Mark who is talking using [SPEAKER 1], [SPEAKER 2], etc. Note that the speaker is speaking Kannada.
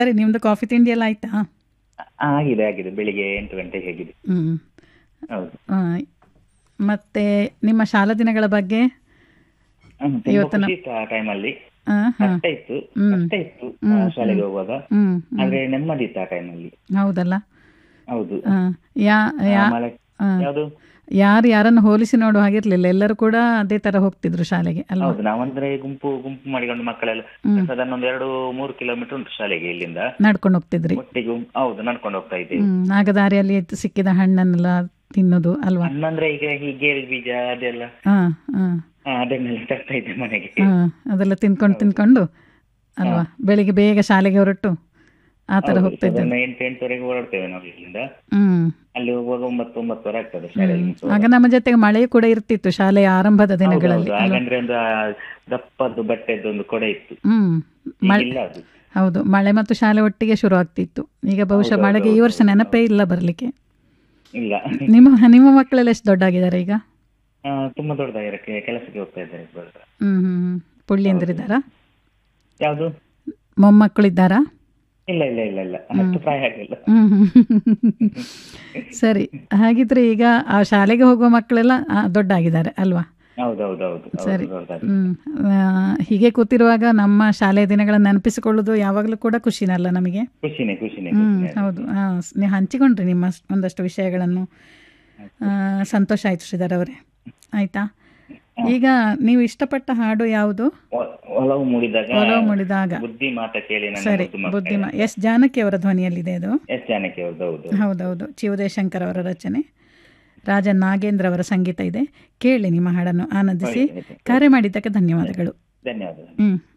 [SPEAKER 1] ಸರಿ ನಿಮ್ಮದು ಕಾಫಿ ತಿಂಡಿ ಎಲ್ಲ ಆಯಿತಾ
[SPEAKER 2] ಆ, ಆಗಿದೆ ಆಗಿದೆ ಬೆಳಿಗ್ಗೆ ಎಂಟು ಗಂಟೆಗೆ ಹೇಗಿದೆ
[SPEAKER 1] ಹ್ಞೂ
[SPEAKER 2] ಹೌದು
[SPEAKER 1] ಮತ್ತು ನಿಮ್ಮ ಶಾಲಾ ದಿನಗಳ ಬಗ್ಗೆ
[SPEAKER 2] ಹ್ಮ್, ತುಂಬಾ
[SPEAKER 1] ಇವತ್ತು
[SPEAKER 2] ಖುಷಿ ಇತ್ತು ಆ ಟೈಮಲ್ಲಿ
[SPEAKER 1] ಹಾಂ ಹಾಂ
[SPEAKER 2] ಕಷ್ಟ ಇತ್ತು
[SPEAKER 1] ಹ್ಮ್.
[SPEAKER 2] ಕಷ್ಟ ಇತ್ತು ಆ,
[SPEAKER 1] ಹ್ಮ್,
[SPEAKER 2] ಶಾಲೆಗೆ ಹೋಗುವಾಗ
[SPEAKER 1] ಹ್ಞೂ
[SPEAKER 2] ಆದ್ರೆ ನೆಮ್ಮದಿ ಇತ್ತು ಆ ಟೈಮಲ್ಲಿ
[SPEAKER 1] ಹೌದಲ್ಲ
[SPEAKER 2] ಹೌದು
[SPEAKER 1] ಹಾಂ ಯಾ ಯಾ
[SPEAKER 2] ಆಮೇಲೆ
[SPEAKER 1] ಹಾಂ
[SPEAKER 2] ಯಾವುದು
[SPEAKER 1] ಯಾರು ಯಾರನ್ನು ಹೋಲಿಸಿ ನೋಡುವ ಹಾಗಿರ್ಲಿಲ್ಲ ಎಲ್ಲರೂ ಕೂಡ ಅದೇ ತರ ಹೋಗ್ತಿದ್ರು ಶಾಲೆಗೆ ಅಲ್ವಾ
[SPEAKER 2] ಹೌದು ನಾವಂದ್ರೆ ಗುಂಪು ಗುಂಪು ಮಾಡಿಕೊಂಡು ಮಕ್ಕಳೆಲ್ಲ
[SPEAKER 1] ಹ್ಮ್.
[SPEAKER 2] ಸಾಧಾರಣ ಒಂದು ಎರಡು ಮೂರು ಕಿಲೋಮೀಟರ್ ಉಂಟು ಶಾಲೆಗೆ ಇಲ್ಲಿಂದ
[SPEAKER 1] ನಡ್ಕೊಂಡು ಹೋಗ್ತಿದ್ರಿ
[SPEAKER 2] ಒಟ್ಟಿಗೆ ಗುಂ- ಹೌದು ನಡ್ಕೊಂಡು ಹೋಗ್ತಾ ಇದ್ದೇವೆ
[SPEAKER 1] ಹ್ಮ್ ಆಗ ದಾರಿಯಲ್ಲಿ ಎದ್ದು ಸಿಕ್ಕಿದ ಹಣ್ಣನ್ನೆಲ್ಲ ತಿನ್ನೋದು ಅಲ್ವಾ
[SPEAKER 2] ಹಣ್ಣಂದ್ರೆ ಈಗ ಈ ಗೇರು ಬೀಜ ಅದೆಲ್ಲ
[SPEAKER 1] ಹಾ ಹಾ
[SPEAKER 2] ಆ, ಅದನ್ನೆಲ್ಲ ತರ್ತಾ ಇದ್ದೆ ಮನೆಗೆ
[SPEAKER 1] ಹಾ ಅದೆಲ್ಲ ತಿನ್ಕೊಂಡು ತಿನ್ಕೊಂಡು ಅಲ್ವಾ ಬೆಳಿಗ್ಗೆ ಬೇಗ ಶಾಲೆಗೆ ಹೊರಟು ಆ ತರ
[SPEAKER 2] ಹೌದು,
[SPEAKER 1] ಹೋಗ್ತಾ ಇದ್ದೆ
[SPEAKER 2] ಸಾಧಾರಣ ಎಂಟು ಎಂಟುವರೆಗೆ ಹೊರಡ್ತೇವೆ ನಾವು ಇಲ್ಲಿಂದ
[SPEAKER 1] ಹ್ಮ್
[SPEAKER 2] ಅಲ್ಲಿ ಹೋಗುವಾಗ ಒಂಬತ್ತು ಒಂಬತ್ತುವರೆ ಆಗ್ತದೆ ಶಾಲೆಗೆ ಮುಟ್ಟುವಾಗ.
[SPEAKER 1] ಆಗ ನಮ್ಮ ಜೊತೆಗೆ ಮಳೆಯೂ ಕೂಡ ಇರ್ತಿತ್ತು ಶಾಲೆಯ ಆರಂಭದ
[SPEAKER 2] ಹೌದು,
[SPEAKER 1] ದಿನಗಳಲ್ಲಿ
[SPEAKER 2] ಹೌದು.
[SPEAKER 1] ಅಲ್ವಾ
[SPEAKER 2] ಹಾಗಂದ್ರೆ ಒಂದು ಆ ದಪ್ಪದ್ದು ಬಟ್ಟೆದ್ದು ಒಂದು ಕೊಡೆ ಇತ್ತು
[SPEAKER 1] ಹ್ಮ್ ಮಳೆ
[SPEAKER 2] ಇಲ್ಲ ಅದು
[SPEAKER 1] ಹೌದು ಮಳೆ ಮತ್ತು ಶಾಲೆ ಒಟ್ಟಿಗೆ ಶುರು ಆಗ್ತಿತ್ತು ಈಗ ಬಹುಶಃ
[SPEAKER 2] ಹೌದು,
[SPEAKER 1] ಮಳೆಗೆ ಈ
[SPEAKER 2] ಹೌದು,
[SPEAKER 1] ವರ್ಷ ನೆನಪೇ ಇಲ್ಲ ಬರ್ಲಿಕ್ಕೆ
[SPEAKER 2] ಇಲ್ಲ
[SPEAKER 1] ನಿಮ್ಮ ನಿಮ್ಮ ಮಕ್ಕಳೆಲ್ಲ ಎಷ್ಟು ದೊಡ್ಡಾಗಿದ್ದಾರೆ ಈಗ
[SPEAKER 2] ಆ, ತುಂಬಾ ದೊಡ್ಡದಾಗಿರಕ್ಕೆ ಕೆಲಸಕ್ಕೆ ಹೋಗ್ತಾ ಇದ್ದಾರೆ ಇಬ್ಬರು.
[SPEAKER 1] ಹ್ಮ್ ಹ್ಮ್ ಹ್ಮ್ ಪುಳ್ಳಿಯಂದಿರಿದ್ದಾರಾ
[SPEAKER 2] ಯಾವುದು
[SPEAKER 1] ಮೊಮ್ಮಕ್ಕಳಿದ್ದಾರಾ
[SPEAKER 2] ಇಲ್ಲ ಇಲ್ಲ ಇಲ್ಲ ಇಲ್ಲ ಅಷ್ಟು ಪ್ರಾಯ ಆಗಿಲ್ಲ
[SPEAKER 1] ಹ್ಮ್ ಹ್ಮ್. ಸರಿ ಹಾಗಿದ್ರೆ ಈಗ ಆ ಶಾಲೆಗೆ ಹೋಗುವ ಮಕ್ಕಳೆಲ್ಲ ಆ, ದೊಡ್ಡಾಗಿದ್ದಾರೆ ಅಲ್ವಾ
[SPEAKER 2] ಹೌದು ಹೌದು ಹೌದು ಹೌದು,
[SPEAKER 1] ಸರಿ
[SPEAKER 2] ದೊಡ್ಡದಾಗಿ.
[SPEAKER 1] ಹ್ಮ್ ಆ, ಹೀಗೆ ಕೂತಿರುವಾಗ ನಮ್ಮ ಶಾಲೆಯ ದಿನಗಳನ್ನು ನೆನಪಿಸಿಕೊಳ್ಳೋದು ಯಾವಾಗಲೂ ಕೂಡ ಖುಷಿನಲ್ಲ ನಮಗೆ
[SPEAKER 2] ಖುಷಿನೇ ಖುಷಿನೇ
[SPEAKER 1] ಹ್ಮ್
[SPEAKER 2] ಖುಷಿನೇ.
[SPEAKER 1] ಹೌದು ಆ, ಸ್- ನೀವು ಹಂಚಿಕೊಂಡ್ರಿ ನಿಮ್ಮ ಸ್- ಒಂದಷ್ಟು ವಿಷಯಗಳನ್ನು ಆ, ಸಂತೋಷ ಆಯ್ತು ಶ್ರೀಧರ್ ಅವರೇ ಆಯ್ತಾ ಈಗ ನೀವು ಇಷ್ಟಪಟ್ಟ ಹಾಡು ಯಾವುದು
[SPEAKER 2] ಒ- ಒಲವು ಮೂಡಿದಾಗ
[SPEAKER 1] ಒಲವು ಮೂಡಿದಾಗ
[SPEAKER 2] ಬುದ್ಧಿ ಮಾತ ಕೇಳಿ ನನ್ನ
[SPEAKER 1] ಸರಿ
[SPEAKER 2] ಮುದ್ದು ಮಕ್ಕಳೇ.
[SPEAKER 1] ಬುದ್ಧಿಮ ಎಸ್ ಜಾನಕಿ ಅವರ ಧ್ವನಿಯಲ್ಲಿದೆ ಅದು
[SPEAKER 2] ಎಸ್ ಜಾನಕಿ ಅವ್ರದ್ದು ಹೌದು
[SPEAKER 1] ಹೌದೌದು ಚಿವುದಯಶಂಕರ್ ಅವರ ರಚನೆ ರಾಜ ನಾಗೇಂದ್ರ ಅವರ ಸಂಗೀತ ಇದೆ ಕೇಳಿ ನಿಮ್ಮ ಹಾಡನ್ನು ಆನಂದಿಸಿ
[SPEAKER 2] ಆಯ್ತು, ಆಯ್ತು.
[SPEAKER 1] ಕರೆ ಮಾಡಿದ್ದಕ್ಕೆ ಧನ್ಯವಾದಗಳು
[SPEAKER 2] ಧನ್ಯವಾದ
[SPEAKER 1] ಹ್ಮ್